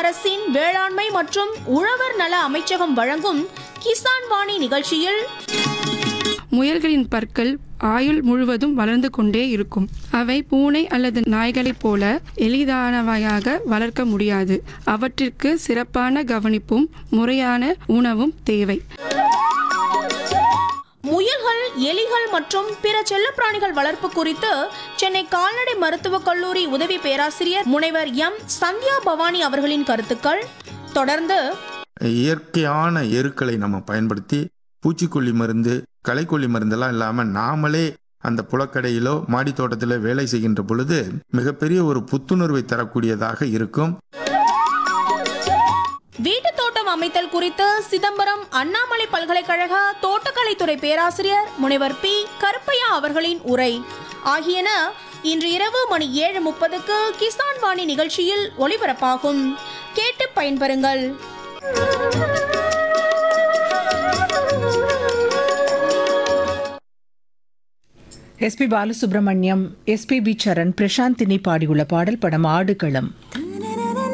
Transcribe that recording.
அரசின் வேளாண்மை மற்றும் உழவர் நல அமைச்சகம் வழங்கும் கிசான் வாணி நிகழ்ச்சியில் முயல்களின் பற்கள் ஆயுள் முழுவதும் வளர்ந்து கொண்டே இருக்கும் அவை பூனை அல்லது நாய்களைப் போல எளிதானவையாக வளர்க்க முடியாது அவற்றிற்கு சிறப்பான கவனிப்பும் முறையான உணவும் தேவை முயல்கள் எலிகள் மற்றும் பிற செல்லப்பிராணிகள் வளர்ப்பு குறித்து சென்னை கால்நடை மருத்துவக் கல்லூரி உதவி பேராசிரியர் முனைவர் எம் சந்தியா பவானி அவர்களின் கருத்துக்கள் தொடர்ந்து இயற்கையான எருக்களை நம்ம பயன்படுத்தி பூச்சிக்கொல்லி மருந்து களைக்கொல்லி மருந்தெல்லாம் இல்லாமல் நாமளே அந்த புலக்கடையிலோ மாடி தோட்டத்தில் வேலை செய்கின்ற பொழுது மிகப்பெரிய ஒரு புத்துணர்வை தரக்கூடியதாக இருக்கும் வீட்டு தோட்டம் அமைத்தல் குறித்து சிதம்பரம் அண்ணாமலை பல்கலைக்கழக தோட்டக்கலைத்துறை பேராசிரியர் முனைவர் பி கருப்பையா அவர்களின் உரை ஆகியன இன்று இரவு மணி ஏழு முப்பதுக்கு கிசான் வாணி நிகழ்ச்சியில் ஒளிபரப்பாகும் கேட்டு பயன்பெறுங்கள் எஸ்பி பாலசுப்ரமணியம் எஸ்பிபி சரண் பிரசாந்தினி பாடியுள்ள பாடல் படம் ஆடுகளம்